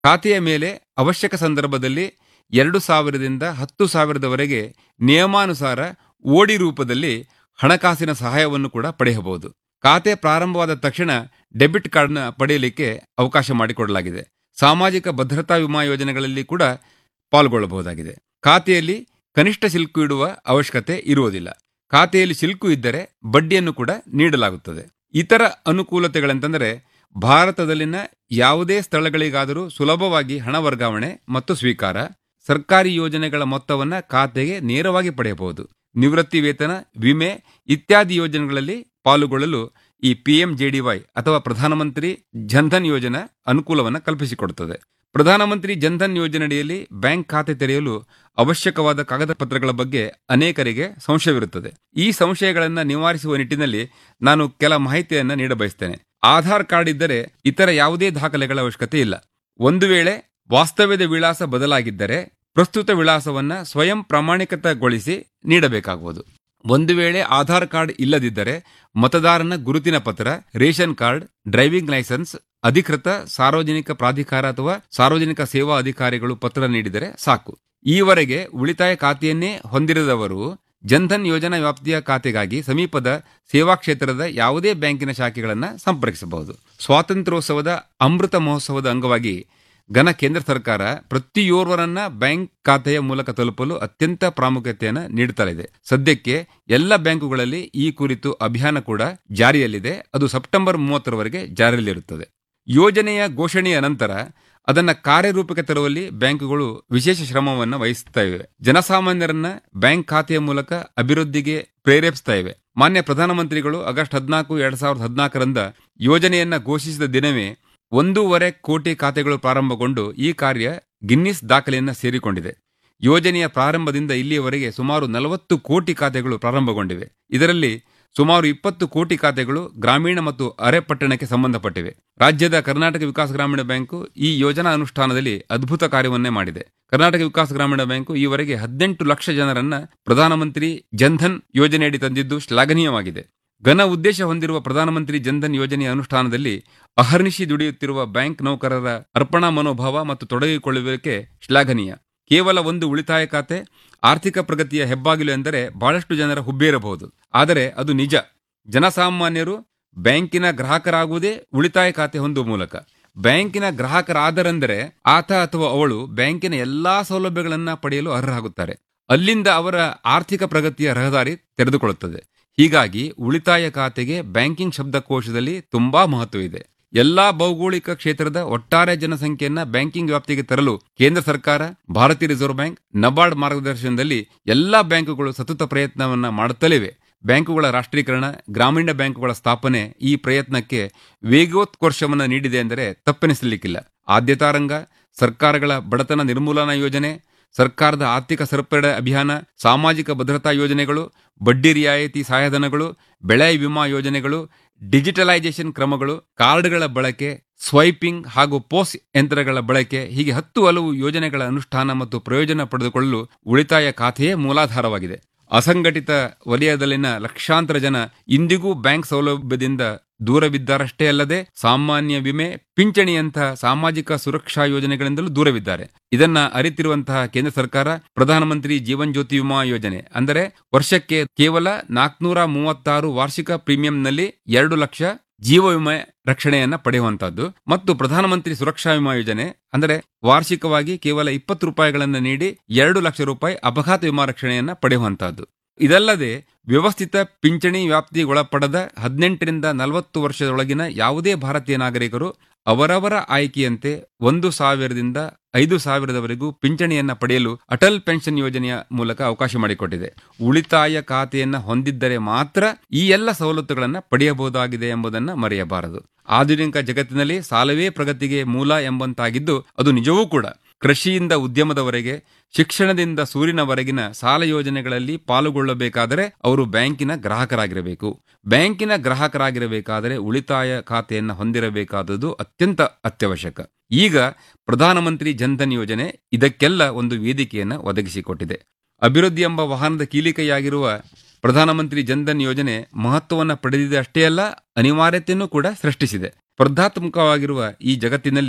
ಖಾತೆಯ ಮೇಲೆ ಅವಶ್ಯಕ ಸಂದರ್ಭದಲ್ಲಿ ಎರಡು ಸಾವಿರದಿಂದ ಹತ್ತು ಸಾವಿರದವರೆಗೆ ನಿಯಮಾನುಸಾರ ಓಡಿ ರೂಪದಲ್ಲಿ ಹಣಕಾಸಿನ ಸಹಾಯವನ್ನು ಕೂಡ ಪಡೆಯಬಹುದು ಖಾತೆ ಪ್ರಾರಂಭವಾದ ತಕ್ಷಣ ಡೆಬಿಟ್ ಕಾರ್ಡ್ನ ಪಡೆಯಲಿಕ್ಕೆ ಅವಕಾಶ ಮಾಡಿಕೊಡಲಾಗಿದೆ ಸಾಮಾಜಿಕ ಭದ್ರತಾ ವಿಮಾ ಯೋಜನೆಗಳಲ್ಲಿ ಕೂಡ ಪಾಲ್ಗೊಳ್ಳಬಹುದಾಗಿದೆ ಖಾತೆಯಲ್ಲಿ ಕನಿಷ್ಠ ಶಿಲ್ಕು ಇಡುವ ಅವಶ್ಯಕತೆ ಇರುವುದಿಲ್ಲ ಖಾತೆಯಲ್ಲಿ ಶಿಲ್ಕು ಇದ್ದರೆ ಬಡ್ಡಿಯನ್ನು ಕೂಡ ನೀಡಲಾಗುತ್ತದೆ ಇತರ ಅನುಕೂಲತೆಗಳೆಂತಂದರೆ ಭಾರತದಲ್ಲಿನ ಯಾವುದೇ ಸ್ಥಳಗಳಿಗಾದರೂ ಸುಲಭವಾಗಿ ಹಣ ವರ್ಗಾವಣೆ ಮತ್ತು ಸ್ವೀಕಾರ ಸರ್ಕಾರಿ ಯೋಜನೆಗಳ ಮೊತ್ತವನ್ನು ಖಾತೆಗೆ ನೇರವಾಗಿ ಪಡೆಯಬಹುದು ನಿವೃತ್ತಿ ವೇತನ ವಿಮೆ ಇತ್ಯಾದಿ ಯೋಜನೆಗಳಲ್ಲಿ ಪಾಲುಗೊಳ್ಳಲು ಈ ಪಿಎಂಜೆಡಿವೈ ಅಥವಾ ಪ್ರಧಾನಮಂತ್ರಿ ಜನ್ಧನ್ ಯೋಜನಾ ಅನುಕೂಲವನ್ನು ಕಲ್ಪಿಸಿಕೊಡುತ್ತದೆ ಪ್ರಧಾನಮಂತ್ರಿ ಜನ್ಧನ್ ಯೋಜನೆಯಡಿಯಲ್ಲಿ ಬ್ಯಾಂಕ್ ಖಾತೆ ತೆರೆಯಲು ಅವಶ್ಯಕವಾದ ಕಾಗದ ಪತ್ರಗಳ ಬಗ್ಗೆ ಅನೇಕರಿಗೆ ಸಂಶಯವಿರುತ್ತದೆ ಈ ಸಂಶಯಗಳನ್ನು ನಿವಾರಿಸುವ ನಿಟ್ಟಿನಲ್ಲಿ ನಾನು ಕೆಲ ಮಾಹಿತಿಯನ್ನು ನೀಡಬಯಸ್ತೇನೆ ಆಧಾರ್ ಕಾರ್ಡ್ ಇದ್ದರೆ ಇತರ ಯಾವುದೇ ದಾಖಲೆಗಳ ಅವಶ್ಯಕತೆ ಇಲ್ಲ ಒಂದು ವೇಳೆ ವಾಸ್ತವ್ಯದ ವಿಳಾಸ ಬದಲಾಗಿದ್ದರೆ ಪ್ರಸ್ತುತ ವಿಳಾಸವನ್ನ ಸ್ವಯಂ ಪ್ರಮಾಣಿಕತಗೊಳಿಸಿ ನೀಡಬೇಕಾಗುವುದು ಒಂದು ವೇಳೆ ಆಧಾರ್ ಕಾರ್ಡ್ ಇಲ್ಲದಿದ್ದರೆ ಮತದಾರನ ಗುರುತಿನ ಪತ್ರ ರೇಷನ್ ಕಾರ್ಡ್ ಡ್ರೈವಿಂಗ್ ಲೈಸೆನ್ಸ್ ಅಧಿಕೃತ ಸಾರ್ವಜನಿಕ ಪ್ರಾಧಿಕಾರ ಅಥವಾ ಸಾರ್ವಜನಿಕ ಸೇವಾ ಅಧಿಕಾರಿಗಳು ಪತ್ರ ನೀಡಿದರೆ ಸಾಕು ಈವರೆಗೆ ಉಳಿತಾಯ ಖಾತೆಯನ್ನೇ ಹೊಂದಿರದವರು ಜನ್ಧನ್ ಯೋಜನಾ ವ್ಯಾಪ್ತಿಯ ಖಾತೆಗಾಗಿ ಸಮೀಪದ ಸೇವಾ ಕ್ಷೇತ್ರದ ಯಾವುದೇ ಬ್ಯಾಂಕಿನ ಶಾಖೆಗಳನ್ನು ಸಂಪರ್ಕಿಸಬಹುದು ಸ್ವಾತಂತ್ರ್ಯೋತ್ಸವದ ಅಮೃತ ಮಹೋತ್ಸವದ ಅಂಗವಾಗಿ ಘನ ಕೇಂದ್ರ ಸರ್ಕಾರ ಪ್ರತಿಯೋರ್ವರನ್ನ ಬ್ಯಾಂಕ್ ಖಾತೆಯ ಮೂಲಕ ತಲುಪಲು ಅತ್ಯಂತ ಪ್ರಾಮುಖ್ಯತೆಯನ್ನು ನೀಡುತ್ತಲಿದೆ ಸದ್ಯಕ್ಕೆ ಎಲ್ಲ ಬ್ಯಾಂಕುಗಳಲ್ಲಿ ಈ ಕುರಿತು ಅಭಿಯಾನ ಕೂಡ ಜಾರಿಯಲ್ಲಿದೆ ಅದು ಸೆಪ್ಟೆಂಬರ್ ಮೂವತ್ತರವರೆಗೆ ಜಾರಿಯಲ್ಲಿರುತ್ತದೆ ಯೋಜನೆಯ ಘೋಷಣೆಯ ನಂತರ ಅದನ್ನ ಕಾರ್ಯರೂಪಕ್ಕೆ ತರುವಲ್ಲಿ ಬ್ಯಾಂಕುಗಳು ವಿಶೇಷ ಶ್ರಮವನ್ನು ವಹಿಸುತ್ತಾ ಇವೆ ಜನಸಾಮಾನ್ಯರನ್ನ ಬ್ಯಾಂಕ್ ಖಾತೆಯ ಮೂಲಕ ಅಭಿವೃದ್ಧಿಗೆ ಪ್ರೇರೇಪಿಸ್ತಾ ಇವೆ ಮಾನ್ಯ ಪ್ರಧಾನಮಂತ್ರಿಗಳು ಆಗಸ್ಟ್ ಹದಿನಾಲ್ಕು ಎರಡ್ ಸಾವಿರದ ಹದಿನಾಲ್ಕರಂದ ಯೋಜನೆಯನ್ನ ಘೋಷಿಸಿದ ದಿನವೇ ಒಂದೂವರೆ ಕೋಟಿ ಖಾತೆಗಳು ಪ್ರಾರಂಭಗೊಂಡು ಈ ಕಾರ್ಯ ಗಿನ್ನಿಸ್ ದಾಖಲೆಯನ್ನ ಸೇರಿಕೊಂಡಿದೆ ಯೋಜನೆಯ ಪ್ರಾರಂಭದಿಂದ ಇಲ್ಲಿಯವರೆಗೆ ಸುಮಾರು ನಲವತ್ತು ಕೋಟಿ ಖಾತೆಗಳು ಪ್ರಾರಂಭಗೊಂಡಿವೆ ಇದರಲ್ಲಿ ಸುಮಾರು ಇಪ್ಪತ್ತು ಕೋಟಿ ಖಾತೆಗಳು ಗ್ರಾಮೀಣ ಮತ್ತು ಅರೆ ಪಟ್ಟಣಕ್ಕೆ ಸಂಬಂಧಪಟ್ಟಿವೆ ರಾಜ್ಯದ ಕರ್ನಾಟಕ ವಿಕಾಸ ಗ್ರಾಮೀಣ ಬ್ಯಾಂಕು ಈ ಯೋಜನಾ ಅನುಷ್ಠಾನದಲ್ಲಿ ಅದ್ಭುತ ಕಾರ್ಯವನ್ನೇ ಮಾಡಿದೆ ಕರ್ನಾಟಕ ವಿಕಾಸ ಗ್ರಾಮೀಣ ಬ್ಯಾಂಕು ಈವರೆಗೆ ಹದಿನೆಂಟು ಲಕ್ಷ ಜನರನ್ನ ಪ್ರಧಾನಮಂತ್ರಿ ಜನ್ಧನ್ ಯೋಜನೆಯಡಿ ತಂದಿದ್ದು ಶ್ಲಾಘನೀಯವಾಗಿದೆ ಘನ ಉದ್ದೇಶ ಹೊಂದಿರುವ ಪ್ರಧಾನಮಂತ್ರಿ ಜನ್ಧನ್ ಯೋಜನೆಯ ಅನುಷ್ಠಾನದಲ್ಲಿ ಅಹರ್ನಿಶಿ ದುಡಿಯುತ್ತಿರುವ ಬ್ಯಾಂಕ್ ನೌಕರರ ಅರ್ಪಣಾ ಮನೋಭಾವ ಮತ್ತು ತೊಡಗಿಕೊಳ್ಳುವಿಕೆ ಶ್ಲಾಘನೀಯ ಕೇವಲ ಒಂದು ಉಳಿತಾಯ ಖಾತೆ ಆರ್ಥಿಕ ಪ್ರಗತಿಯ ಹೆಬ್ಬಾಗಿಲು ಎಂದರೆ ಬಹಳಷ್ಟು ಜನರ ಹುಬ್ಬೇರಬಹುದು ಆದರೆ ಅದು ನಿಜ ಜನಸಾಮಾನ್ಯರು ಬ್ಯಾಂಕಿನ ಗ್ರಾಹಕರಾಗುವುದೇ ಉಳಿತಾಯ ಖಾತೆ ಹೊಂದುವ ಮೂಲಕ ಬ್ಯಾಂಕಿನ ಗ್ರಾಹಕರಾದರೆಂದರೆ ಆತ ಅಥವಾ ಅವಳು ಬ್ಯಾಂಕಿನ ಎಲ್ಲಾ ಸೌಲಭ್ಯಗಳನ್ನ ಪಡೆಯಲು ಅರ್ಹರಾಗುತ್ತಾರೆ ಅಲ್ಲಿಂದ ಅವರ ಆರ್ಥಿಕ ಪ್ರಗತಿಯ ರಹದಾರಿ ತೆರೆದುಕೊಳ್ಳುತ್ತದೆ ಹೀಗಾಗಿ ಉಳಿತಾಯ ಖಾತೆಗೆ ಬ್ಯಾಂಕಿಂಗ್ ಶಬ್ದಕೋಶದಲ್ಲಿ ತುಂಬಾ ಮಹತ್ವವಿದೆ ಎಲ್ಲಾ ಭೌಗೋಳಿಕ ಕ್ಷೇತ್ರದ ಒಟ್ಟಾರೆ ಜನಸಂಖ್ಯೆಯನ್ನ ಬ್ಯಾಂಕಿಂಗ್ ವ್ಯಾಪ್ತಿಗೆ ತರಲು ಕೇಂದ್ರ ಸರ್ಕಾರ ಭಾರತೀಯ ರಿಸರ್ವ್ ಬ್ಯಾಂಕ್ ನಬಾರ್ಡ್ ಮಾರ್ಗದರ್ಶನದಲ್ಲಿ ಎಲ್ಲಾ ಬ್ಯಾಂಕುಗಳು ಸತತ ಪ್ರಯತ್ನವನ್ನ ಮಾಡುತ್ತಲಿವೆ ಬ್ಯಾಂಕುಗಳ ರಾಷ್ಟ್ರೀಕರಣ ಗ್ರಾಮೀಣ ಬ್ಯಾಂಕುಗಳ ಸ್ಥಾಪನೆ ಈ ಪ್ರಯತ್ನಕ್ಕೆ ವೇಗೋತ್ಕರ್ಷವನ್ನು ನೀಡಿದೆ ಎಂದರೆ ತಪ್ಪೆನಿಸಲಿಕ್ಕಿಲ್ಲ ಆದ್ಯತಾ ರಂಗ ಸರ್ಕಾರಗಳ ಬಡತನ ನಿರ್ಮೂಲನಾ ಯೋಜನೆ ಸರ್ಕಾರದ ಆರ್ಥಿಕ ಸರಪಳಿ ಅಭಿಯಾನ ಸಾಮಾಜಿಕ ಭದ್ರತಾ ಯೋಜನೆಗಳು ಬಡ್ಡಿ ರಿಯಾಯಿತಿ ಸಹಾಯಧನಗಳು ಬೆಳೆ ವಿಮಾ ಯೋಜನೆಗಳು ಡಿಜಿಟಲೈಸೇಷನ್ ಕ್ರಮಗಳು ಕಾರ್ಡ್ಗಳ ಬಳಕೆ ಸ್ವೈಪಿಂಗ್ ಹಾಗೂ ಪೋಸ್ಟ್ ಯಂತ್ರಗಳ ಬಳಕೆ ಹೀಗೆ ಹತ್ತು ಹಲವು ಯೋಜನೆಗಳ ಅನುಷ್ಠಾನ ಮತ್ತು ಪ್ರಯೋಜನ ಪಡೆದುಕೊಳ್ಳಲು ಉಳಿತಾಯ ಖಾತೆಯೇ ಮೂಲಾಧಾರವಾಗಿದೆ ಅಸಂಘಟಿತ ವಲಯದಲ್ಲಿನ ಲಕ್ಷಾಂತರ ಜನ ಇಂದಿಗೂ ಬ್ಯಾಂಕ್ ಸೌಲಭ್ಯದಿಂದ ದೂರವಿದ್ದಾರಷ್ಟೇ ಅಲ್ಲದೆ ಸಾಮಾನ್ಯ ವಿಮೆ ಪಿಂಚಣಿಯಂತಹ ಸಾಮಾಜಿಕ ಸುರಕ್ಷಾ ಯೋಜನೆಗಳಿಂದಲೂ ದೂರವಿದ್ದಾರೆ ಇದನ್ನ ಅರಿತಿರುವಂತಹ ಕೇಂದ್ರ ಸರ್ಕಾರ ಪ್ರಧಾನಮಂತ್ರಿ ಜೀವನ್ ಜ್ಯೋತಿ ವಿಮಾ ಯೋಜನೆ ಅಂದರೆ ವರ್ಷಕ್ಕೆ ಕೇವಲ ನಾಲ್ಕನೂರ ಮೂವತ್ತಾರು ವಾರ್ಷಿಕ ಪ್ರೀಮಿಯಂನಲ್ಲಿ ಎರಡು ಲಕ್ಷ ಜೀವ ವಿಮೆ ರಕ್ಷಣೆಯನ್ನ ಪಡೆಯುವಂತಹದ್ದು ಮತ್ತು ಪ್ರಧಾನಮಂತ್ರಿ ಸುರಕ್ಷಾ ವಿಮಾ ಯೋಜನೆ ಅಂದರೆ ವಾರ್ಷಿಕವಾಗಿ ಕೇವಲ ಇಪ್ಪತ್ತು ರೂಪಾಯಿಗಳನ್ನು ನೀಡಿ ಎರಡು ಲಕ್ಷ ರೂಪಾಯಿ ಅಪಘಾತ ವಿಮಾ ರಕ್ಷಣೆಯನ್ನ ಪಡೆಯುವಂತಹದ್ದು ಇದಲ್ಲದೆ ವ್ಯವಸ್ಥಿತ ಪಿಂಚಣಿ ವ್ಯಾಪ್ತಿಗೊಳಪಡದ ಹದಿನೆಂಟರಿಂದ ನಲವತ್ತು ವರ್ಷದೊಳಗಿನ ಯಾವುದೇ ಭಾರತೀಯ ನಾಗರಿಕರು ಅವರವರ ಆಯ್ಕೆಯಂತೆ ಒಂದು ಸಾವಿರದಿಂದ ಐದು ಸಾವಿರದವರೆಗೂ ಪಿಂಚಣಿಯನ್ನ ಪಡೆಯಲು ಅಟಲ್ ಪೆನ್ಷನ್ ಯೋಜನೆಯ ಮೂಲಕ ಅವಕಾಶ ಮಾಡಿಕೊಟ್ಟಿದೆ ಉಳಿತಾಯ ಖಾತೆಯನ್ನ ಹೊಂದಿದ್ದರೆ ಮಾತ್ರ ಈ ಎಲ್ಲ ಸವಲತ್ತುಗಳನ್ನು ಪಡೆಯಬಹುದಾಗಿದೆ ಎಂಬುದನ್ನು ಮರೆಯಬಾರದು ಆಧುನಿಕ ಜಗತ್ತಿನಲ್ಲಿ ಸಾಲವೇ ಪ್ರಗತಿಗೆ ಮೂಲ ಎಂಬಂತಾಗಿದ್ದು ಅದು ನಿಜವೂ ಕೂಡ ಕೃಷಿಯಿಂದ ಉದ್ಯಮದವರೆಗೆ ಶಿಕ್ಷಣದಿಂದ ಸೂರಿನವರೆಗಿನ ಸಾಲ ಯೋಜನೆಗಳಲ್ಲಿ ಪಾಲುಗೊಳ್ಳಬೇಕಾದರೆ ಅವರು ಬ್ಯಾಂಕಿನ ಗ್ರಾಹಕರಾಗಿರಬೇಕು ಬ್ಯಾಂಕಿನ ಗ್ರಾಹಕರಾಗಿರಬೇಕಾದರೆ ಉಳಿತಾಯ ಖಾತೆಯನ್ನು ಹೊಂದಿರಬೇಕಾದದ್ದು ಅತ್ಯಂತ ಅತ್ಯವಶ್ಯಕ ಈಗ ಪ್ರಧಾನಮಂತ್ರಿ ಜನ್ಧನ್ ಯೋಜನೆ ಇದಕ್ಕೆಲ್ಲ ಒಂದು ವೇದಿಕೆಯನ್ನು ಒದಗಿಸಿಕೊಟ್ಟಿದೆ ಅಭಿವೃದ್ಧಿ ಎಂಬ ವಾಹನದ ಕೀಲಿಕೆಯಾಗಿರುವ ಪ್ರಧಾನಮಂತ್ರಿ ಜನ್ಧನ್ ಯೋಜನೆ ಮಹತ್ವವನ್ನು ಪಡೆದಿದೆ ಅಷ್ಟೇ ಅಲ್ಲ ಅನಿವಾರ್ಯತೆಯನ್ನು ಕೂಡ ಸೃಷ್ಟಿಸಿದೆ ಸ್ಪರ್ಧಾತ್ಮಕವಾಗಿರುವ ಈ ಜಗತ್ತಿನಲ್ಲಿ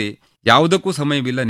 ಯಾವುದಕ್ಕೂ ಸಮಯವಿಲ್ಲ